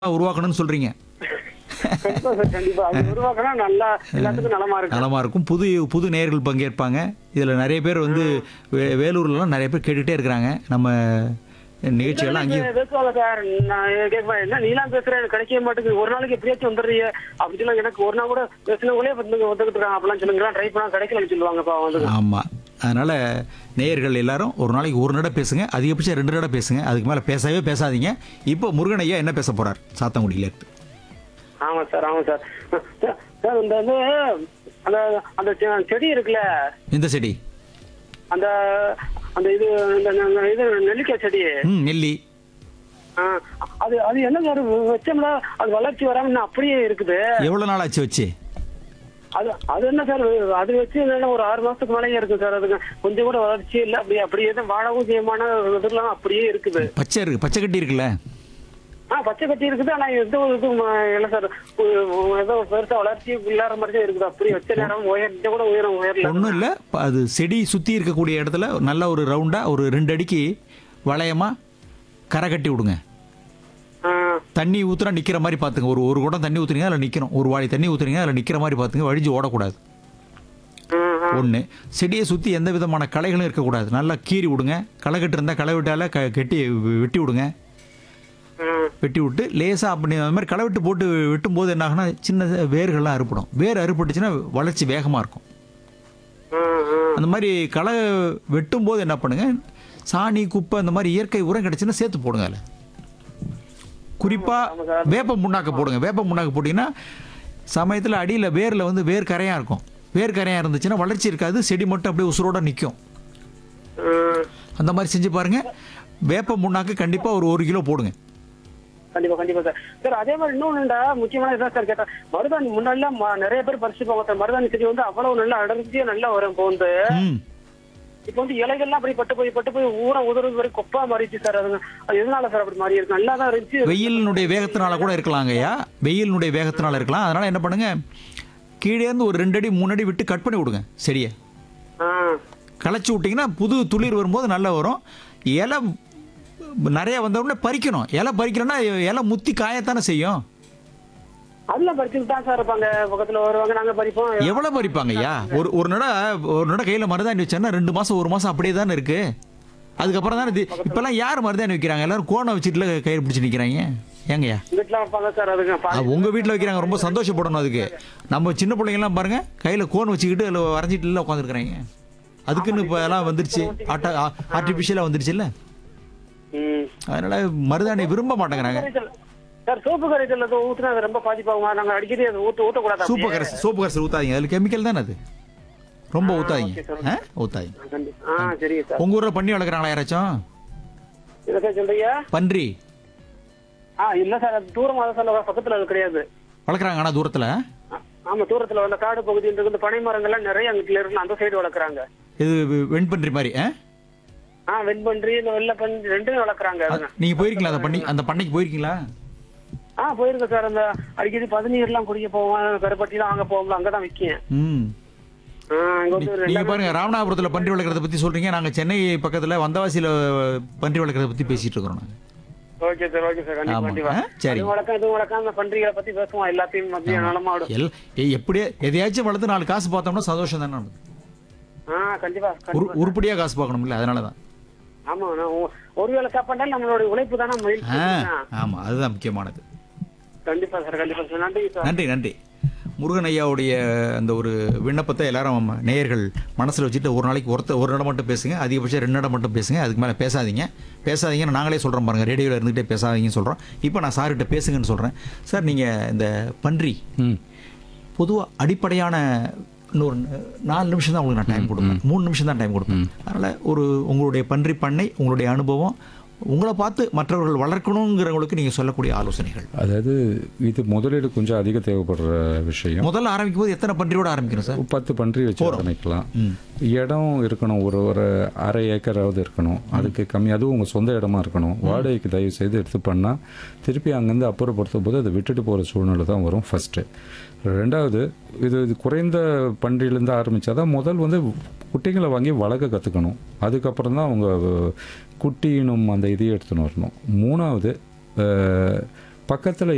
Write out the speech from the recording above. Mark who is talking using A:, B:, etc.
A: உருவாக்கணும்னு சொல்றீங்க
B: கண்டிப்பா சார் கண்டிப்பா அது உருவாக்கினா நல்லா எல்லாத்துக்கும் நலமா இருக்கு
A: நலமா இருக்கும் புது புது நேயர்கள் பங்கேற்பாங்க இதுல நிறைய பேர் வந்து வே- வேலூர்லலாம் நிறைய பேர் கேட்டுட்டே இருக்கிறாங்க நம்ம நிகழ்ச்சிகள்லாம் அங்கேயும்
B: பேசுவாங்க சார் நான் கேட்பேன் என்ன நீலாம் பேசுற எனக்கு கிடைக்கவே மாட்டேங்குது ஒரு நாளைக்கு எப்படியாச்சும் வந்துடுறீங்க அப்படி சொல்லி எனக்கு ஒரு நாள் கூட பேசினவங்களே வந்து வந்துகிட்டு இருக்காங்க அப்பெல்லாம் சொல்லுங்க ட்ரை பண்ணா கிடைக்கலன்னு சொல்லுவாங்கப்பா வந்து
A: ஆமா அதனால நேயர்கள் எல்லாரும் ஒரு நாளைக்கு ஒரு நட பேசுங்க அதிகபட்சம் ரெண்டு நட பேசுங்க அதுக்கு மேல பேசவே பேசாதீங்க இப்போ முருகன் ஐயா என்ன பேச போறார் சாத்தங்குடியில இருந்து
B: ஆமா சார் ஆமா சார் சார், சார் இந்த வந்து அந்த அந்த செ- செடி இருக்குல்ல
A: இந்த செடி
B: அந்த அந்த இது இந்த இந்த இது நெல்லிக்காய் செடி
A: ம் நெல்லி
B: ஆ, அது அது என்ன சார் வச்சோம்னா அது வளர்ச்சி வராம இன்னும் அப்படியே இருக்குது
A: எவ்வளவு நாள் ஆச்சு வச்சு
B: அது அது என்ன சார் அது வச்சு என்னன்னா ஒரு ஆறு மாசத்துக்கு மேலேயே இருக்கு சார் அதுக்கு கொஞ்சம் கூட வளர்ச்சி இல்ல அப்படியே அப்படியே தான் வாழவும் செய்யமான இதெல்லாம் அப்படியே இருக்குது
A: பச்சை இருக்கு பச்சை கட்டி இருக்குல்ல
B: ஆ பச்சை கட்டி இருக்குது ஆனா எந்த ஒரு இது இல்ல சார் ஏதோ பெருசா வளர்ச்சி இல்லாத மாதிரி தான் இருக்குது அப்படியே வச்ச நேரம் உயர் இதை கூட உயரம் உயரல
A: ஒன்றும் இல்லை அது செடி சுற்றி இருக்கக்கூடிய இடத்துல நல்ல ஒரு ரவுண்டாக ஒரு ரெண்டு அடிக்கு வளையமா கரை கட்டி விடுங்க
B: ஆ,
A: தண்ணி ஊற்றுனா நிற்கிற மாதிரி பார்த்துங்க ஒரு ஒரு குடம் தண்ணி ஊற்றுறீங்க அதில் நிற்கணும் ஒரு வாளி தண்ணி ஊற்றுறீங்க அதில் நிற்கிற மாதிரி பார்த்துங்க வழிஞ்சு ஓடக்கூடாது
B: ஆ, ஆ.
A: ஒன்று செடியை சுற்றி எந்த விதமான களைகளும் இருக்கக்கூடாது நல்லா கீறி விடுங்க களை கட்டு இருந்தால் களை விட்டால க கெட்டி வெட்டி விடுங்க
B: ஆ,
A: வெட்டி விட்டு லேசாக அப்படி அந்த மாதிரி களை விட்டு போட்டு வெட்டும் போது என்ன ஆகுனா சின்ன வேர்கள்லாம் அறுப்படும் வேர் அறுப்பட்டுச்சுன்னா வளர்ச்சி வேகமாக இருக்கும்
B: ஆ, ஆ.
A: அந்த மாதிரி களை வெட்டும் போது என்ன பண்ணுங்க சாணி குப்பை அந்த மாதிரி இயற்கை உரம் கிடைச்சுன்னா சேர்த்து போடுங்க அதில் குறிப்பாக வேப்ப முன்னாக்க போடுங்க வேப்ப முன்னாக்க போட்டிங்கன்னா சமயத்தில் அடியில் வேரில் வந்து வேர் கரையாக இருக்கும் வேர் கரையாக இருந்துச்சுன்னா வளர்ச்சி இருக்காது செடி மட்டும் அப்படியே உசுரோட நிற்கும்
B: ஆ.
A: அந்த மாதிரி செஞ்சு பாருங்க வேப்ப முன்னாக்கு கண்டிப்பாக ஒரு ஒரு கிலோ போடுங்க
B: கண்டிப்பா கண்டிப்பா சார் சார் அதே மாதிரி இன்னொன்னுடா முக்கியமான இதான் சார் கேட்டேன் மருதாணி முன்னாடிலாம் ம- நிறைய பேர் பறிச்சுப்பாங்க சார் மருதாணி செடி வந்து அவ்வளவு நல்லா அடர்த்தியா நல்லா வரும் இப்போ வந்து
A: ம்
B: இப்போ வந்து இலைகள்லாம் அப்படி பட்டு போய் பட்டு போய் ஊற உதறது வரை கொப்பா மாறிடுச்சு சார் அதுங்க அது எதனால சார் அப்படி மாறி இருக்கு நல்லா தான் இருந்துச்சு
A: வெயிலினுடைய வேகத்தினால கூட இருக்கலாங்க ஐயா வெயிலினுடைய வேகத்தினால இருக்கலாம் அதனால என்ன பண்ணுங்க கீழே இருந்து ஒரு ரெண்டு அடி மூணு அடி விட்டு கட் பண்ணி விடுங்க செடியை
B: ஆ
A: களைச்சி விட்டிங்கன்னா புது துளிர் வரும்போது நல்லா வரும் இலை நிறைய வந்த உடனே பறிக்கணும் இலை பறிக்கலன்னா இலை முத்தி காயத்தானே செய்யும்
B: அதெல்லாம் பறிச்சுட்டு தான் சார் இருப்பாங்க பக்கத்துல வருவாங்க நாங்க பறிப்போம்
A: எவ்வளோ பறிப்பாங்க ஐயா ஒரு ஒரு நட ஒரு நட கையில் மருதாணி வச்சேன்னா ரெண்டு மாதம் ஒரு மாதம் அப்படியே தானே இருக்கு அதுக்கப்புறம் தானே இது இப்போல்லாம் யார் மருதாணி வைக்கிறாங்க எல்லாரும் கோணம் வச்சுட்டுல கயிறு பிடிச்சி நிற்கிறாங்க ஏங்கய்யா
B: வீட்டுல வைப்பாங்க சார் அதுங்க பா-
A: அது உங்க வீட்டில் வைக்கிறாங்க ரொம்ப சந்தோஷப்படணும் அதுக்கு நம்ம சின்ன பிள்ளைங்கலாம் பாருங்க கையில் கோன் வச்சுக்கிட்டு அதில் வரைஞ்சிட்டு உட்காந்துருக்குறாங்க அதுக்குன்னு இப்போ எல்லாம் வந்துருச்சு ஆட்டா ஆர்டிஃபிஷியலாக வந்துருச்சுல்ல
B: ம்.
A: அதனால மருதாணி விரும்ப மாட்டேங்கிறாங்க
B: கரைசல். சார் சோப்பு கரைசல் அது ஊத்துனா அது ரொம்ப பாதிப்பாகுமா நாங்க அடிக்கடி அது ஊத்த ஊத்தக்கூடாது
A: சூப்பர்
B: அப்படியே.
A: கரைசல் சோப்பு கரைசல் ஊத்தாதீங்க அதில் கெமிக்கல் தானே அது ரொம்ப ஊத்தாதீங்க
B: ஓகே சார்.
A: ஆ ஊத்தாதீங்க
B: கண்டிப்பா. ஆ சரிங்க சார்
A: உங்க ஊரில் பண்ணி வளர்க்குறாங்களா யாராச்சும்
B: இதை சார் சொல்றீங்க
A: பன்றி
B: ஆ இல்ல சார் அது தூரமா தான் சார் பக்கத்துல அது கிடையாது
A: வளர்க்குறாங்க ஆனால் தூரத்தில்
B: ஆ- ஆமா தூரத்துல வந்து காடு பகுதியில் இருந்து பனை மரங்கள்லாம் நிறைய அங்கிட்ட இருக்கு அந்த சைடு வளர்க்குறாங்க
A: இது வெண்பன்றி மாதிரி ஆ
B: ஆ வெண்பன்றி இந்த வெள்ளை பன்றி ரெண்டுமே வளர்க்குறாங்க அதுங்க
A: நீங்கள் போயிருக்கீங்களா அந்த பண்ணி அந்த பண்ணைக்கு போயிருக்கீங்களா
B: ஆ போயிருக்கேன் சார் அந்த அடிக்கடி பதினீர்லாம் குடிக்க போவோம் கருப்பட்டிலாம் வாங்க போவோம்ல அங்கதான் விற்கும்
A: ம்
B: ஆ அங்க வந்து ஒரு
A: நீங்க பாருங்க ராமநாதபுரத்தில் பன்றி வளர்க்குறத பத்தி சொல்றீங்க நாங்க சென்னை பக்கத்துல வந்தவாசியில பன்றி வளர்க்குறத பத்தி பேசிட்டு இருக்கிறோம் நாங்க
B: ஓகே சார் ஓகே சார் கண்டிப்பா
A: ஆமா.
B: கண்டிப்பா
A: ஆ, சரி.
B: அது வழக்கம் இது வழக்கம் அந்த பன்றிகளை பத்தி பேசுவோம் எல்லாத்தையும் மத்திய நலமாடும்
A: எல் ஏய், எப்படியே எதையாச்சும் வளர்த்து நாலு காசு பார்த்தோம்னா சந்தோஷம் தானே நமக்கு.
B: ஆ கண்டிப்பா
A: உரு
B: கண்டிப்பா
A: உருப்படியா காசு பார்க்கணும்ல அதனால தான்
B: ஆமா நான் ஒ- ஒருவேளை சாப்பாண்டாலும் நம்மளோட உழைப்பு தானே மகிழ்ச்சி
A: ஆ, ஆமா அதுதான் முக்கியமானது
B: கண்டிப்பா சார் கண்டிப்பா சார் நன்றி சார்
A: நன்றி நன்றி முருகன் ஐயாவுடைய அந்த ஒரு விண்ணப்பத்தை எல்லாரும் நம்ம நேயர்கள் மனசில் வச்சுட்டு ஒரு நாளைக்கு ஒருத்த ஒரு இடம் மட்டும் பேசுங்க அதிகபட்சம் ரெண்டு இடம் மட்டும் பேசுங்க அதுக்கு மேலே பேசாதீங்க பேசாதீங்கன்னு நாங்களே சொல்கிறோம் பாருங்கள் ரேடியோவில் இருந்துகிட்டே பேசாதீங்கன்னு சொல்கிறோம் இப்போ நான் சார்கிட்ட பேசுங்கன்னு சொல்கிறேன் சார் நீங்கள் இந்த பன்றி
C: ம்
A: பொதுவாக அடிப்படையான இன்னொரு நாலு நிமிஷம் தான் உங்களுக்கு நான் டைம் கொடுப்பேன் மூணு நிமிஷம் தான் டைம் கொடுப்பேன் அதனால் ஒரு உங்களுடைய பன்றி பண்ணை உங்களுடைய அனுபவம் உங்களை பார்த்து மற்றவர்கள் வளர்க்கணுங்கிறவங்களுக்கு நீங்கள் சொல்லக்கூடிய ஆலோசனைகள்
C: அதாவது இது முதலீடு கொஞ்சம் அதிக தேவைப்படுற விஷயம்
A: முதல்ல ஆரம்பிக்கும் போது எத்தனை பன்றியோட ஆரம்பிக்கணும் சார்
C: பத்து பன்றி வச்சு ஆரம்பிக்கலாம்
A: ம்.
C: இடம் இருக்கணும் ஒரு ஒரு அரை ஏக்கராவது இருக்கணும் அதுக்கு கம்மி அதுவும் உங்கள் சொந்த இடமா இருக்கணும் வாடகைக்கு தயவு செய்து எடுத்து பண்ணால் திருப்பி அங்கேருந்து அப்புறப்படுத்தும் போது அதை விட்டுட்டு போகிற சூழ்நிலை தான் வரும் ஃபஸ்ட்டு ரெண்டாவது இது இது குறைந்த பன்றியிலேருந்து ஆரம்பித்தா தான் முதல் வந்து குட்டிகளை வாங்கி வளர்க்க கற்றுக்கணும் அதுக்கப்புறம் தான் அவங்க குட்டியினும் அந்த இதையும் எடுத்துன்னு வரணும் மூணாவது பக்கத்தில்